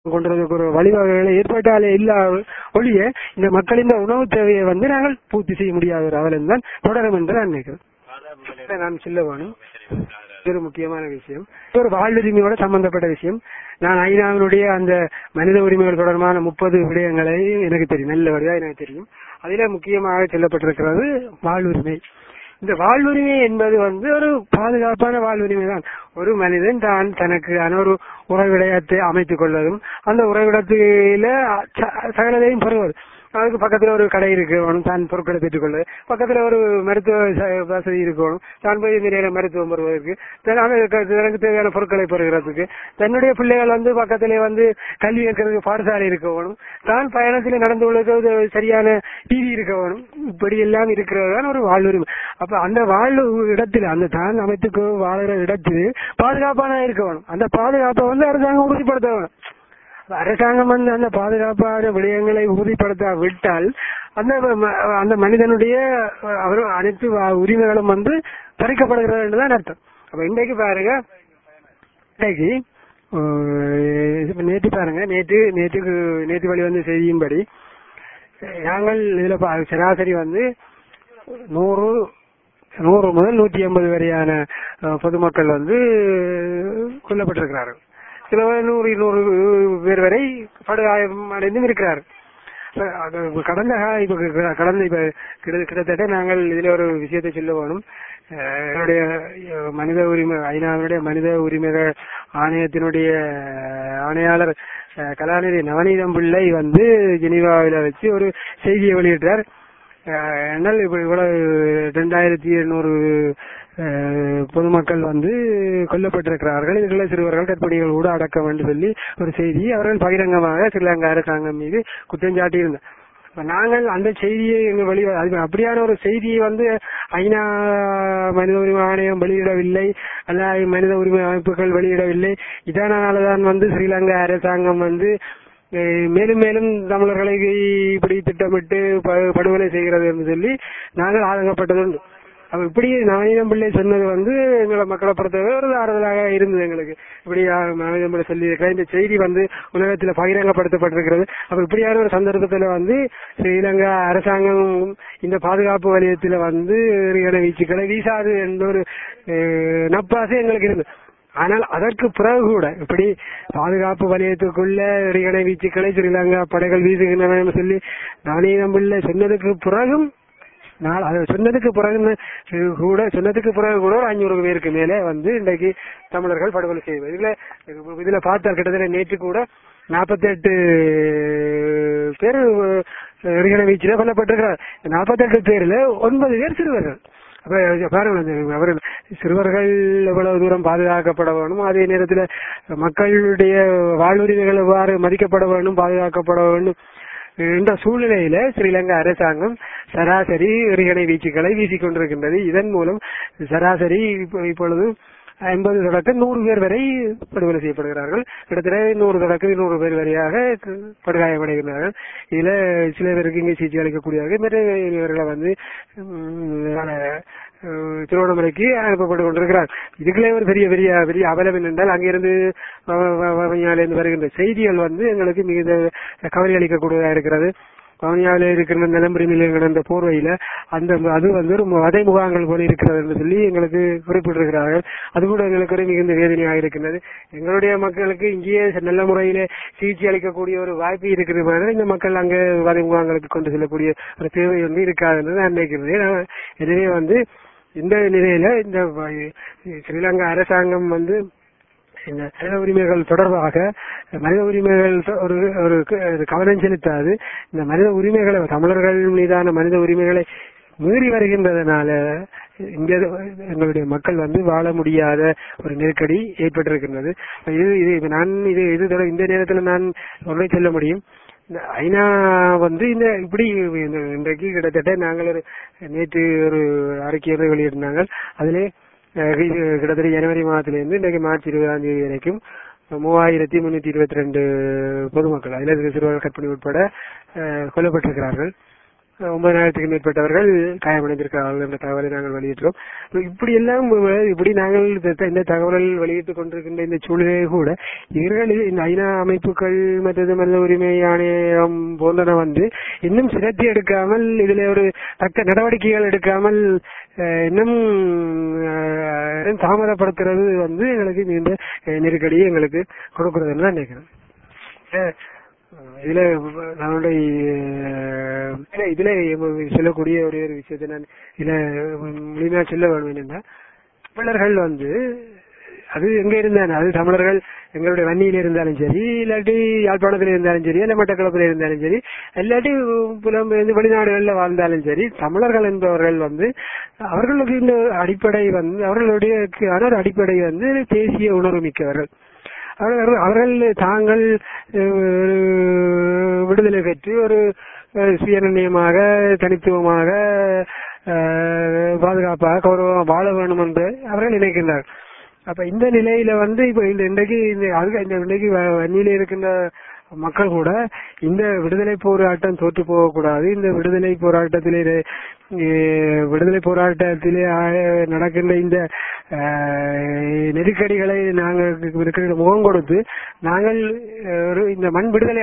கொண்டதுக்கு ஒரு வழிவகைகளை ஏற்பட்டாலே இல்லா ஒழிய இந்த மக்களின் உணவு தேவையை வந்து நாங்கள் பூர்த்தி செய்ய முடியாத ஒரு அவலம் தான் தொடரும் என்று நான் நினைக்கிறேன் இதை நான் சொல்ல வேணும் இது ஒரு முக்கியமான விஷயம் இது ஒரு வாழ்வுரிமையோட சம்பந்தப்பட்ட விஷயம் நான் ஐநாவினுடைய அந்த மனித உரிமைகள் தொடர்பான முப்பது விடயங்களை எனக்கு தெரியும் நல்ல வழியா எனக்கு தெரியும் அதில முக்கியமாக சொல்லப்பட்டிருக்கிறது வாழ்வுரிமை இந்த வாழ்வுரிமை என்பது வந்து ஒரு பாதுகாப்பான வாழ்வுரிமை தான் ஒரு மனிதன் தான் தனக்கான ஒரு உறைவிடத்தை அமைத்துக் கொள்வதும் அந்த உறைவிடத்தில ச- சகலதையும் பெறுவது அதுக்கு பக்கத்துல ஒரு கடை இருக்கணும் தான் பொருட்களை பெற்றுக்கொள்ள பக்கத்துல ஒரு மருத்துவ ச- வசதி இருக்கணும் தான் போய் நிறைய மருத்துவம் பெறுவதற்கு தன் அந்த க- தனக்கு தேவையான பொருட்களை பெறுகிறதுக்கு தன்னுடைய பிள்ளைகள் வந்து பக்கத்திலே வந்து கல்வி இருக்கிறதுக்கு பாடசாலை இருக்கணும் தான் பயணத்தில் நடந்து கொள்வது சரியான டிவி இருக்கணும் இப்படி எல்லாம் இருக்கிறது தான் ஒரு வாழ்வுரிமை அப்ப அந்த வாழ்வு இடத்துல அந்த தான் அமைத்துக்கு வாழுற இடத்தில் பாதுகாப்பான இருக்கணும் அந்த பாதுகாப்பை வந்து அரசாங்கம் உறுதிப்படுத்த வேணும் அரசாங்கம் வந்து அந்த பாதுகாப்பான விடயங்களை உறுதிப்படுத்த விட்டால் அந்த ம- அந்த மனிதனுடைய அவர் அனைத்து வ- உரிமைகளும் வந்து பறிக்கப்படுகிறது என்றுதான் அர்த்தம் அப்ப இன்றைக்கு பாருங்க இன்றைக்கு அஹ், இப்ப நேற்று பாருங்க நேற்று நேற்றுக்கு நேற்று வழி வந்து செய்யும்படி நாங்கள் இதுல பா- சராசரி வந்து நூறு நூறு முதல் நூற்றி ஐம்பது வரையான அஹ், பொதுமக்கள் வந்து கொல்லப்பட்டிருக்கிறார்கள் சில பேர் நூறு இருநூறு பேர் வரை படுகாயம் அடைந்தும் இருக்கிறார்கள் அஹ், அது கடந்த கா- இப்ப க- கடந்த இப்ப கிட்ட- கிட்டத்தட்ட நாங்கள் இதுல ஒரு விஷயத்தை சொல்ல வேணும் அஹ், என்னுடைய அஹ், மனித உரிமை ஐநாவினுடைய மனித உரிமைகள் ஆணையத்தினுடைய ஆணையாளர் அஹ், கலாநிதி நவநீதம் பிள்ளை வந்து ஜெனீவாவில வச்சு ஒரு செய்தியை வெளியிட்டார் அஹ், என்னால் இப்ப இவ்வளவு ரெண்டாயிரத்தி எண்ணூறு பொதுமக்கள் வந்து கொல்லப்பட்டிருக்கிறார்கள் இதுகளை சிறுவர்கள் கற்பிணிகள் கூட அடக்கம் என்று சொல்லி ஒரு செய்தி அவர்கள் பகிரங்கமாக ஸ்ரீலங்கா அரசாங்கம் மீது குற்றம் சாட்டியிருந்தார் இப்ப நாங்கள் அந்த செய்தியை எங்க வெளி அது அப்படியான ஒரு செய்தியை வந்து ஐநா மனித உரிமை ஆணையம் வெளியிடவில்லை அல்ல மனித உரிமை அமைப்புகள் வெளியிடவில்லை இதனாலதான் வந்து ஸ்ரீலங்கா அரசாங்கம் வந்து அஹ், மேலும் மேலும் தமிழர்களை இப்படி திட்டமிட்டு ப- படுகொலை செய்கிறது என்று சொல்லி நாங்கள் ஆதங்கப்பட்டது உண்டு அப்ப இப்படி நவநீதம் பிள்ளை சொன்னது வந்து எங்களை மக்களை பொறுத்தவரை ஒரு ஆறுதலாக இருந்தது எங்களுக்கு இப்படி நவநீதம் பிள்ளை சொல்லி இந்த செய்தி வந்து உலகத்தில் பகிரங்கப்படுத்தப்பட்டிருக்கிறது அப்ப இப்படியான ஒரு சந்தர்ப்பத்துல வந்து ஸ்ரீலங்கா அரசாங்கம் இந்த பாதுகாப்பு வலயத்துல வந்து எறிகணை வீச்சுக்களை வீசாது என்ற ஒரு அஹ், நப்பாசை எங்களுக்கு இருந்தது ஆனால் அதற்கு பிறகு கூட இப்படி பாதுகாப்பு வலயத்துக்குள்ள எறிகணை வீச்சுக்களை ஸ்ரீலங்கா படைகள் வீசுகின்றன சொல்லி நவநீதம் பிள்ளை சொன்னதுக்கு பிறகும் நான் அது சொன்னதுக்கு பிறகு கூட சொன்னதுக்கு பிறகு கூட ஒரு அஞ்சூறு பேருக்கு மேலே வந்து இன்றைக்கு தமிழர்கள் படுகொலை செய்வது இதுல இதுல பார்த்தால் கிட்டத்தட்ட நேற்று கூட நாற்பத்தி எட்டு பேர் எறிகணை வீச்சில கொல்லப்பட்டிருக்கிறார் நாற்பத்தி எட்டு பேர்ல ஒன்பது பேர் சிறுவர்கள் அப்ப பாருங்க அவர் சிறுவர்கள் எவ்வளவு தூரம் பாதுகாக்கப்பட வேணும் அதே நேரத்தில் மக்களுடைய வாழ்வுரிமைகள் எவ்வாறு மதிக்கப்பட வேண்டும் பாதுகாக்கப்பட வேண்டும் என்ற சூழ்நிலையில ஸ்ரீலங்கா அரசாங்கம் சராசரி எறிகணை வீச்சுக்களை வீசிக் கொண்டிருக்கின்றது இதன் மூலம் சராசரி இப்ப- இப்பொழுது ஐம்பது தொடக்கம் நூறு பேர் வரை படுகொலை செய்யப்படுகிறார்கள் கிட்டத்தட்ட நூறு தொடக்கம் நூறு பேர் வரையாக க- படுகாயமடைகிறார்கள் இதுல சில பேருக்கு இங்கே சிகிச்சை அளிக்கக்கூடியவர்கள் மற்றவர்களை வந்து ம், அஹ், திருவண்ணாமலைக்கு அனுப்பப்பட்டு கொண்டிருக்கிறார் இதுக்குள்ளே ஒரு பெரிய பெரிய பெரிய அவலம் என்னென்றால் அங்கிருந்து இருந்து வருகின்ற செய்திகள் வந்து எங்களுக்கு மிகுந்த கவலை அளிக்கக்கூடியதாக இருக்கிறது வவுனியாவில இருக்கிற நிலம்பரி நிலையங்கள் என்ற போர்வையில அந்த அது வந்து ஒரு வதை முகாங்கள் போல இருக்கிறது என்று சொல்லி எங்களுக்கு குறிப்பிட்டிருக்கிறார்கள் அது கூட எங்களுக்கு ஒரு மிகுந்த வேதனையாக இருக்கின்றது எங்களுடைய மக்களுக்கு இங்கேயே நல்ல முறையில சிகிச்சை அளிக்கக்கூடிய ஒரு வாய்ப்பு இருக்கிறது இந்த மக்கள் அங்கே வதை முகாங்களுக்கு கொண்டு செல்லக்கூடிய ஒரு தேவை வந்து இருக்காது என்று நான் நினைக்கிறேன் நான் எனவே வந்து இந்த நிலையில இந்த வ- ஸ்ரீலங்கா அரசாங்கம் வந்து இந்த மனித உரிமைகள் தொடர்பாக மனித உரிமைகள் தொ- ஒரு ஒரு க- ஒரு கவனம் செலுத்தாது இந்த மனித உரிமைகளை தமிழர்கள் மீதான மனித உரிமைகளை மீறி வருகின்றதுனால இங்க எங்களுடைய மக்கள் வந்து வாழ முடியாத ஒரு நெருக்கடி ஏற்பட்டிருக்கின்றது இது இது இது நான் இது இது தொட- இந்த நேரத்தில் நான் ஒன்றை சொல்ல முடியும் இந்த ஐநா வந்து இந்த இப்படி இந்த- இன்றைக்கு கிட்டத்தட்ட நாங்கள் ஒரு நேற்று ஒரு அறிக்கையை வெளியிட்டிருந்தாங்க அதிலே அஹ், இது கிட்டத்தட்ட ஜனவரி மாதத்திலிருந்து இன்றைக்கு மார்ச் இருபதாம் தேதி வரைக்கும் மூவாயிரத்தி முன்னூத்தி இருபத்தி ரெண்டு பொதுமக்கள் அதில் சிறுவர்கள் கற்பனை உட்பட அஹ், கொல்லப்பட்டிருக்கிறார்கள் ஒன்பதாயிரத்துக்கு மேற்பட்டவர்கள் காயமடைந்திருக்கிறார்கள் என்ற தகவலை நாங்கள் வெளியிட்டோம் இப்படி எல்லாம் இப்படி நாங்கள் இந்த- இந்த தகவல் வெளியிட்டுக் கொண்டிருக்கின்ற இந்த சூழ்நிலையை கூட இவர்கள் இந்த ஐநா அமைப்புகள் மற்றது மனித உரிமை ஆணையம் போன்றன வந்து இன்னும் சிரத்தி எடுக்காமல் இதுல ஒரு தக்க நடவடிக்கைகள் எடுக்காமல் அஹ், இன்னும் அஹ், தாமதப்படுத்துறது வந்து எங்களுக்கு இந்த நெருக்கடியை எங்களுக்கு கொடுக்கறதுன்னு தான் நினைக்கிறேன் அஹ், இதுல நம்மளுடைய அஹ், இதுல- இதுல சொல்லக்கூடிய ஒரே ஒரு விஷயத்தை நான் இதுல முழுமையா சொல்ல வேண்டும் என்னன்னா தமிழர்கள் வந்து அது எங்க இருந்தாலும் அது தமிழர்கள் எங்களுடைய வன்னியில இருந்தாலும் சரி இல்லாட்டி யாழ்ப்பாணத்துல இருந்தாலும் சரி இல்ல மட்டக்களப்பில் இருந்தாலும் சரி இல்லாட்டி புலம்பெயர்ந்து வெளிநாடுகள்ல வாழ்ந்தாலும் சரி தமிழர்கள் என்பவர்கள் வந்து அவர்களுக்கு இந்த அடிப்படை வந்து அவர்களுடைய ஆன ஒரு அடிப்படை வந்து தேசிய உணர்வு மிக்கவர்கள் அவர்கள் அவர்கள் தாங்கள் அஹ், விடுதலை பெற்று ஒரு அஹ், சுயநிர்ணயமாக தனித்துவமாக அஹ், பாதுகாப்பாக கௌரவமாக வாழ வேண்டும் என்று அவர்கள் நினைக்கின்றார்கள் அப்ப இந்த நிலையில வந்து இப்ப இந்த இன்றைக்கு இந்த அதுக்கு இந்த இன்றைக்கு வ- வன்னியில இருக்கின்ற மக்கள் கூட இந்த விடுதலை போராட்டம் தோற்று போகக்கூடாது இந்த விடுதலை போராட்டத்திலே அஹ், விடுதலை போராட்டத்திலே ஆஹ், நடக்கின்ற இந்த அஹ், நெருக்கடிகளை நாங்கள் இருக்கிற முகம் கொடுத்து நாங்கள் அஹ், ஒரு இந்த மண் விடுதலை